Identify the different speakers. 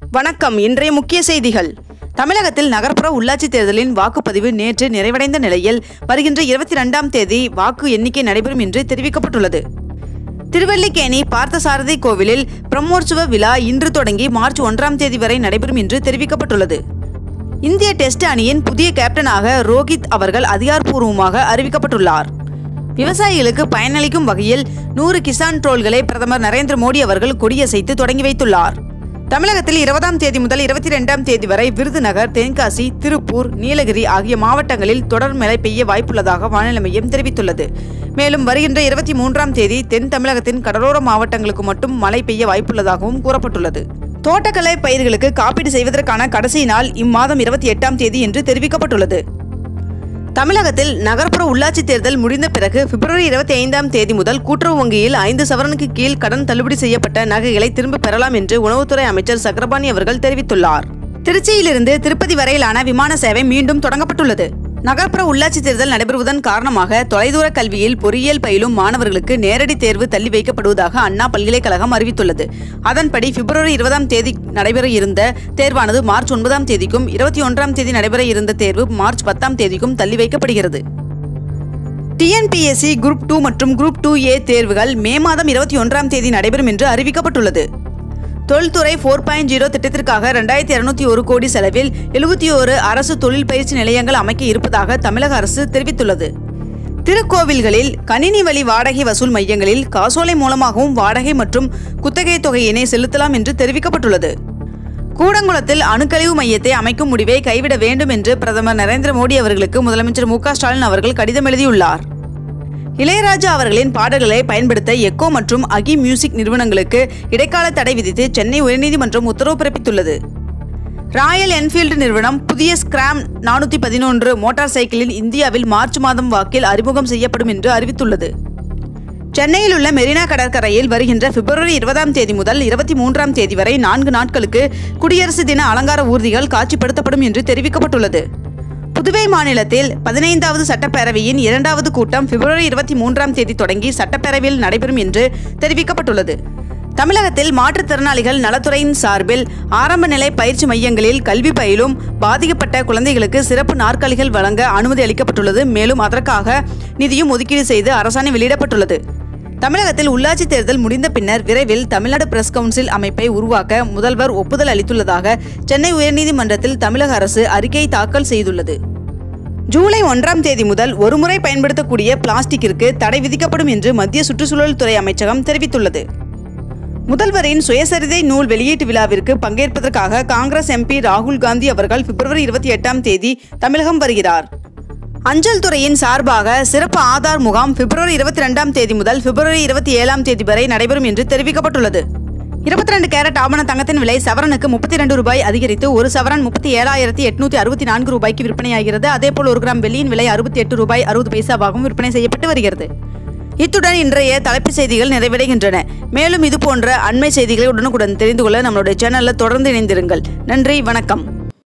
Speaker 1: வணக்கம் இன்றைய முக்கிய செய்திகள் தமிழகத்தில் நகர்ப்புற உள்ளாட்சி தேர்தலின் வாக்குப்பதிவு நேற்று நிறைவடைந்த நிலையில் வருகின்ற இருபத்தி ரெண்டாம் தேதி வாக்கு எண்ணிக்கை நடைபெறும் என்று தெரிவிக்கப்பட்டுள்ளது திருவல்லிக்கேணி பார்த்தசாரதி கோவிலில் பிரம்மோற்சவ விழா இன்று தொடங்கி மார்ச் ஒன்றாம் தேதி வரை நடைபெறும் என்று தெரிவிக்கப்பட்டுள்ளது இந்திய டெஸ்ட் அணியின் புதிய கேப்டனாக ரோஹித் அவர்கள் அதிகாரப்பூர்வமாக அறிவிக்கப்பட்டுள்ளார் விவசாயிகளுக்கு பயனளிக்கும் வகையில் நூறு கிசான் ட்ரோல்களை பிரதமர் நரேந்திர மோடி அவர்கள் கொடியசைத்து தொடங்கி வைத்துள்ளார் தமிழகத்தில் இருபதாம் தேதி முதல் இருபத்தி ரெண்டாம் தேதி வரை விருதுநகர் தென்காசி திருப்பூர் நீலகிரி ஆகிய மாவட்டங்களில் தொடர் மழை பெய்ய வாய்ப்புள்ளதாக வானிலை மையம் தெரிவித்துள்ளது மேலும் வருகின்ற இருபத்தி மூன்றாம் தேதி தென் தமிழகத்தின் கடலோர மாவட்டங்களுக்கு மட்டும் மழை பெய்ய வாய்ப்புள்ளதாகவும் கூறப்பட்டுள்ளது தோட்டக்கலை பயிர்களுக்கு காப்பீடு செய்வதற்கான கடைசி நாள் இம்மாதம் இருபத்தி எட்டாம் தேதி என்று தெரிவிக்கப்பட்டுள்ளது தமிழகத்தில் நகர்ப்புற உள்ளாட்சி தேர்தல் முடிந்த பிறகு பிப்ரவரி இருபத்தி ஐந்தாம் தேதி முதல் கூட்டுறவு வங்கியில் ஐந்து சவரனுக்கு கீழ் கடன் தள்ளுபடி செய்யப்பட்ட நகைகளை திரும்ப பெறலாம் என்று உணவுத்துறை அமைச்சர் சக்கரபாணி அவர்கள் தெரிவித்துள்ளார் திருச்சியிலிருந்து திருப்பதி வரையிலான விமான சேவை மீண்டும் தொடங்கப்பட்டுள்ளது நகர்ப்புற உள்ளாட்சி தேர்தல் நடைபெறுவதன் காரணமாக தொலைதூர கல்வியில் பொறியியல் பயிலும் மாணவர்களுக்கு நேரடி தேர்வு தள்ளி வைக்கப்படுவதாக அண்ணா பல்கலைக்கழகம் அறிவித்துள்ளது அதன்படி பிப்ரவரி இருபதாம் தேதி நடைபெற இருந்த தேர்வானது மார்ச் ஒன்பதாம் தேதிக்கும் இருபத்தி ஒன்றாம் தேதி நடைபெற இருந்த தேர்வு மார்ச் பத்தாம் தேதிக்கும் தள்ளி வைக்கப்படுகிறது டிஎன்பிஎஸ்சி குரூப் டூ மற்றும் குரூப் டூ ஏ தேர்வுகள் மே மாதம் இருபத்தி ஒன்றாம் தேதி நடைபெறும் என்று அறிவிக்கப்பட்டுள்ளது தொழில்துறை ஃபோர் பாயிண்ட் ஜீரோ திட்டத்திற்காக ரெண்டாயிரத்தி இருநூத்தி ஒரு கோடி செலவில் எழுபத்தி ஒரு அரசு தொழில் பயிற்சி நிலையங்கள் அமைக்க இருப்பதாக தமிழக அரசு தெரிவித்துள்ளது திருக்கோவில்களில் கணினி வழி வாடகை வசூல் மையங்களில் காசோலை மூலமாகவும் வாடகை மற்றும் குத்தகை தொகையினை செலுத்தலாம் என்று தெரிவிக்கப்பட்டுள்ளது கூடங்குளத்தில் அணுக்கழிவு மையத்தை அமைக்கும் முடிவை கைவிட வேண்டும் என்று பிரதமர் நரேந்திர மோடி அவர்களுக்கு முதலமைச்சர் மு க ஸ்டாலின் அவர்கள் கடிதம் எழுதியுள்ளார் இளையராஜா அவர்களின் பாடல்களை பயன்படுத்த எக்கோ மற்றும் அகி மியூசிக் நிறுவனங்களுக்கு இடைக்கால தடை விதித்து சென்னை உயர்நீதிமன்றம் உத்தரவு பிறப்பித்துள்ளது ராயல் என்ஃபீல்டு நிறுவனம் புதிய ஸ்கிராம் நானூற்றி பதினொன்று மோட்டார் சைக்கிளில் இந்தியாவில் மார்ச் மாதம் வாக்கில் அறிமுகம் செய்யப்படும் என்று அறிவித்துள்ளது சென்னையில் உள்ள மெரினா கடற்கரையில் வருகின்ற பிப்ரவரி இருபதாம் தேதி முதல் இருபத்தி மூன்றாம் தேதி வரை நான்கு நாட்களுக்கு குடியரசு தின அலங்கார ஊர்திகள் காட்சிப்படுத்தப்படும் என்று தெரிவிக்கப்பட்டுள்ளது புதுவை மாநிலத்தில் பதினைந்தாவது சட்டப்பேரவையின் இரண்டாவது கூட்டம் பிப்ரவரி இருபத்தி மூன்றாம் தேதி தொடங்கி சட்டப்பேரவையில் நடைபெறும் என்று தெரிவிக்கப்பட்டுள்ளது தமிழகத்தில் மாற்றுத்திறனாளிகள் நலத்துறையின் சார்பில் ஆரம்ப நிலை பயிற்சி மையங்களில் கல்வி பயிலும் பாதிக்கப்பட்ட குழந்தைகளுக்கு சிறப்பு நாற்காலிகள் வழங்க அனுமதி அளிக்கப்பட்டுள்ளது மேலும் அதற்காக நிதியும் ஒதுக்கீடு செய்து அரசாணை வெளியிடப்பட்டுள்ளது தமிழகத்தில் உள்ளாட்சி தேர்தல் முடிந்த பின்னர் விரைவில் தமிழ்நாடு பிரஸ் கவுன்சில் அமைப்பை உருவாக்க முதல்வர் ஒப்புதல் அளித்துள்ளதாக சென்னை உயர்நீதிமன்றத்தில் தமிழக அரசு அறிக்கை தாக்கல் செய்துள்ளது ஜூலை ஒன்றாம் தேதி முதல் ஒருமுறை பயன்படுத்தக்கூடிய பிளாஸ்டிக்கிற்கு தடை விதிக்கப்படும் என்று மத்திய சுற்றுச்சூழல் துறை அமைச்சகம் தெரிவித்துள்ளது முதல்வரின் சுயசரிதை நூல் வெளியீட்டு விழாவிற்கு பங்கேற்பதற்காக காங்கிரஸ் எம்பி ராகுல் காந்தி அவர்கள் பிப்ரவரி இருபத்தி எட்டாம் தேதி தமிழகம் வருகிறார் அஞ்சல் துறையின் சார்பாக சிறப்பு ஆதார் முகாம் பிப்ரவரி இருபத்தி ரெண்டாம் தேதி முதல் பிப்ரவரி இருபத்தி ஏழாம் தேதி வரை நடைபெறும் என்று தெரிவிக்கப்பட்டுள்ளது இருபத்தி ரெண்டு கேரட் ஆவண தங்கத்தின் விலை சவரனுக்கு முப்பத்தி ரெண்டு ரூபாய் அதிகரித்து ஒரு சவரன் முப்பத்தி ஏழாயிரத்தி எட்நூத்தி அறுபத்தி நான்கு ரூபாய்க்கு விற்பனையாகிறது அதேபோல் ஒரு கிராம் வெள்ளியின் விலை அறுபத்தி எட்டு ரூபாய் அறுபது பைசாவாகவும் விற்பனை செய்யப்பட்டு வருகிறது இத்துடன் இன்றைய தலைப்புச் செய்திகள் நிறைவடைகின்றன மேலும் இது போன்ற அண்மை செய்திகளை உடனுக்குடன் தெரிந்து கொள்ள நம்மளுடைய சேனலில் தொடர்ந்து இணைந்திருங்கள் நன்றி வணக்கம்